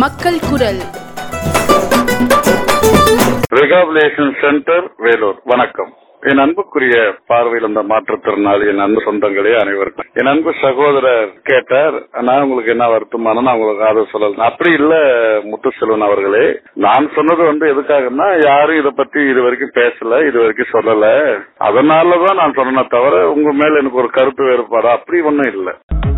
மக்கள் குரல் rehabilitation centre Vellore வணக்கம் என் அன்புக்குரிய பார்வையில் அந்த மாற்றுத்திறனாளி என் அன்பு சொந்தங்களே அனைவருக்கும் என் அன்பு சகோதரர் கேட்டார் நான் உங்களுக்கு என்ன வருத்தமான நான் உங்களுக்கு அதை சொல்லல அப்படி இல்ல முத்துசெல்வன் அவர்களே நான் சொன்னது வந்து எதுக்காகன்னா யாரும் இத பத்தி இது வரைக்கும் பேசல இது வரைக்கும் சொல்லல அதனாலதான் நான் சொன்னேன் தவிர உங்க மேல எனக்கு ஒரு கருத்து வேறுபாடு அப்படி ஒண்ணும் இல்ல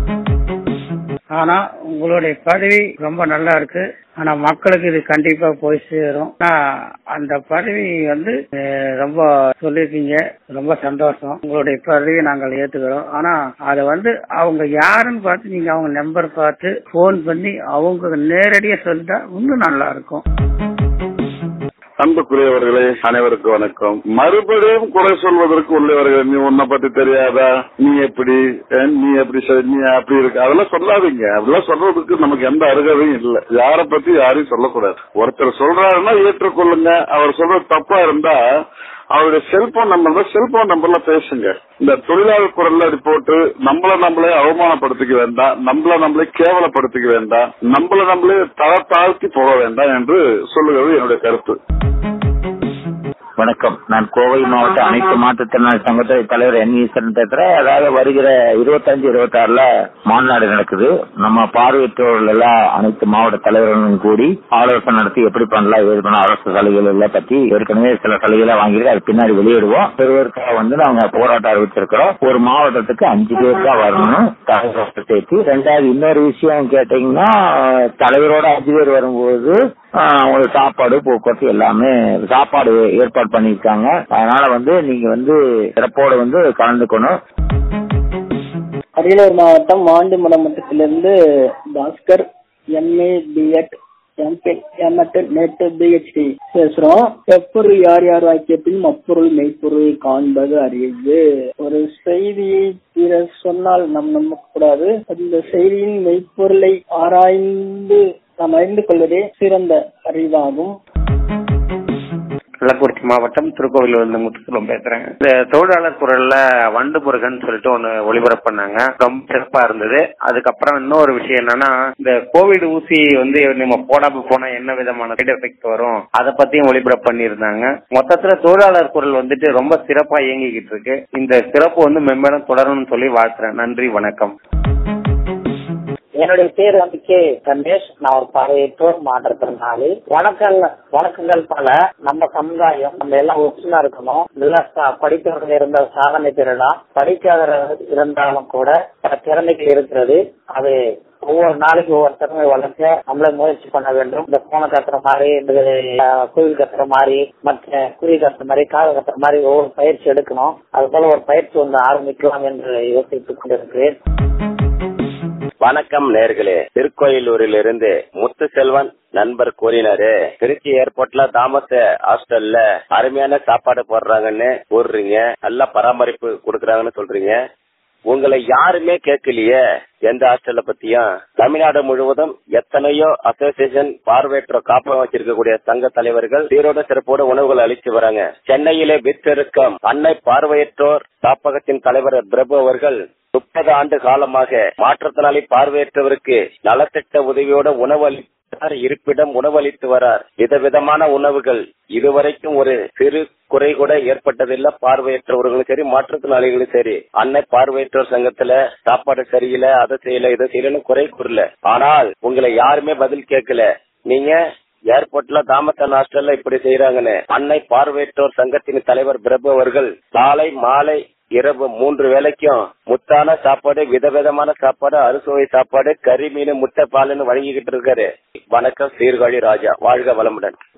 ஆனா உங்களுடைய பதவி ரொம்ப நல்லா இருக்கு ஆனா மக்களுக்கு இது கண்டிப்பா போய் சேரும் ஆனா அந்த பதவி வந்து அஹ், ரொம்ப சொல்லிருக்கீங்க ரொம்ப சந்தோஷம் உங்களுடைய பதவியை நாங்கள் ஏத்துக்கிறோம் ஆனா அத வந்து அவங்க யாருன்னு பார்த்து நீங்க அவங்க நம்பர் பார்த்து போன் பண்ணி அவங்க நேரடியா சொல்லிட்டா இன்னும் நல்லா இருக்கும் அன்புக்குரியவர்களே அனைவருக்கும் வணக்கம் மறுபடியும் குறை சொல்வதற்கு உள்ளவர்கள் நீ உன்னை பத்தி தெரியாதா நீ எப்படி அஹ், நீ எப்படி சொ- நீ அப்படி இருக்கு அதெல்லாம் சொல்லாதீங்க அதெல்லாம் சொல்றதுக்கு நமக்கு எந்த அருகதையும் இல்ல யார பத்தி யாரையும் சொல்லக்கூடாது ஒருத்தர் சொல்றாருன்னா ஏற்றுக்கொள்ளுங்க அவர் சொல்றது தப்பா இருந்தா அவருடைய செல்போன் நம்பர் செல்போன் நம்பர்ல பேசுங்க இந்த தொழிலாளர் குரல்ல அப்படி போட்டு நம்மள நம்மளே அவமானப்படுத்திக்க வேண்டாம் நம்மள நம்மளே கேவலப்படுத்திக்க வேண்டாம் நம்மள நம்மளே தர தாழ்த்தி போக வேண்டாம் என்று சொல்லுகிறது என்னுடைய கருத்து வணக்கம் நான் கோவை மாவட்ட அனைத்து மாற்றுத்திறனாளி சங்கத்துறை தலைவர் என் ஈஸ்வரன் பேசுறேன் அதாவது வருகிற இருபத்தஞ்சு இருபத்தாறுல மாநாடு நடக்குது நம்ம பார்வையற்றோர்கள் எல்லாம் அனைத்து மாவட்ட தலைவர்களும் கூடி ஆலோசனை நடத்தி எப்படி பண்ணலாம் ஏது பண்ணலாம் அரசு சலுகைகள் எல்லாம் பத்தி ஏற்கனவே சில சலுகைகளை வாங்கிட்டு அது பின்னாடி வெளியிடுவோம் பெறுவதற்காக வந்து நாங்க போராட்டம் அறிவிச்சிருக்கிறோம் ஒரு மாவட்டத்துக்கு அஞ்சு பேர் தான் வரணும் தலைவரோட சேர்த்து ரெண்டாவது இன்னொரு விஷயம் கேட்டீங்கன்னா தலைவரோட அஞ்சு பேர் வரும்போது ஆஹ் உங்களுக்கு சாப்பாடு போக்குவரத்து எல்லாமே சாப்பாடு ஏற்பாடு பண்ணிருக்காங்க அதனால வந்து நீங்க வந்து சிறப்போட வந்து கலந்துக்கணும் அரியலூர் மாவட்டம் மாண்டிமடம் மட்டத்திலிருந்து Baskar MA BEd MPhil MEd NET PhD பேசுறோம் எப்பொருள் யார் யார் வாக்கியத்திலும் அப்பொருள் மெய்ப்பொருள் காண்பது அறியுது ஒரு செய்தியை பிறர் சொன்னால் நாம் நம்ப கூடாது அந்த செய்தியின் மெய்ப்பொருளை ஆராய்ந்து நாம் அறிந்து கொள்வதே சிறந்த அறிவாகும் கள்ளக்குறிச்சி மாவட்டம் திருக்கோவிலூர் இருந்து முத்துக்குளம் பேசுறேன் இந்த தொழிலாளர் குரல்ல வண்டு முருகன் சொல்லிட்டு ஒண்ணு ஒளிபரப்பு பண்ணாங்க ரொம்ப சிறப்பா இருந்தது அதுக்கப்புறம் இன்னொரு விஷயம் என்னன்னா இந்த கோவிட் ஊசி வந்து நம்ம போடாம போனா என்ன விதமான சைடு எஃபெக்ட் வரும் அதை பத்தியும் ஒளிபரப்பு பண்ணியிருந்தாங்க மொத்தத்துல தொழிலாளர் குரல் வந்துட்டு ரொம்ப சிறப்பா இயங்கிக்கிட்டு இருக்கு இந்த சிறப்பு வந்து மென்மேலும் தொடரணும்னு சொல்லி வாழ்த்துறேன் நன்றி வணக்கம் என்னுடைய பேர் வந்து கே ரமேஷ் நான் ஒரு பார்வையற்றோர் மாற்றத்திறனாளி வணக்கங்கள் வணக்கங்கள் பல நம்ம சமுதாயம் நம்ம எல்லாம் ஒற்றுமையா இருக்கணும் நல்லா சா- படித்தவர்கள் இருந்த சாதனை பெறலாம் படிக்காதவர்கள் இருந்தாலும் கூட பல திறமைகள் இருக்கிறது அது ஒவ்வொரு நாளைக்கு ஒவ்வொரு திறமை வளர்க்க நம்மள முயற்சி பண்ண வேண்டும் இந்த போன கத்துற மாதிரி இந்த அஹ், குயில் கத்துற மாதிரி மற்ற குருவி கத்துற மாதிரி காக கத்துற மாதிரி ஒவ்வொரு பயிற்சி எடுக்கணும் அது போல ஒரு பயிற்சி ஒன்று ஆரம்பிக்கலாம் என்று யோசித்துக் கொண்டிருக்கிறேன் வணக்கம் நேர்களே திருக்கோயிலூரில் இருந்து முத்து செல்வன் நண்பர் கூறினாரு திருச்சி ஏர்போர்ட்ல தாமஸ் ஹாஸ்டல்ல அருமையான சாப்பாடு போடுறாங்கன்னு கூறுறீங்க நல்ல பராமரிப்பு கொடுக்கறாங்கன்னு சொல்றீங்க உங்களை யாருமே கேட்கலையே எந்த ஹாஸ்டல்ல பத்தியும் தமிழ்நாடு முழுவதும் எத்தனையோ அசோசியேஷன் பார்வையற்ற காப்பகம் வச்சிருக்கக்கூடிய சங்க தலைவர்கள் சீரோட சிறப்போட உணவுகள் அளித்து வராங்க சென்னையிலே விற்றிருக்கும் அன்னை பார்வையற்றோர் காப்பகத்தின் தலைவர் பிரபு அவர்கள் முப்பது ஆண்டு காலமாக மாற்றுத்திறனாளி பார்வையற்றவருக்கு நலத்திட்ட உதவியோட உணவு அளித்தார் இருப்பிடம் உணவளித்து வரார் விதவிதமான உணவுகள் இதுவரைக்கும் ஒரு சிறு குறை கூட ஏற்பட்டதில்லை பார்வையற்றவர்களும் சரி மாற்றுத்திறனாளிகளும் சரி அன்னை பார்வையற்றோர் சங்கத்துல சாப்பாடு சரியில்லை அதை செய்யல இதை செய்யலன்னு குறை கூறல ஆனால் உங்களை யாருமே பதில் கேட்கல நீங்க ஏர்போர்ட்ல தாமத்தன் ஹாஸ்டல்ல இப்படி செய்யறாங்கன்னு அன்னை பார்வையற்றோர் சங்கத்தின் தலைவர் பிரபு அவர்கள் காலை மாலை இரவு மூன்று வேளைக்கும் முத்தான சாப்பாடு விதவிதமான சாப்பாடு அறுசுவை சாப்பாடு கறி மீன் முட்டை பாலுன்னு வழங்கிக்கிட்டு இருக்காரு வணக்கம் சீர்காழி ராஜா வாழ்க வளமுடன்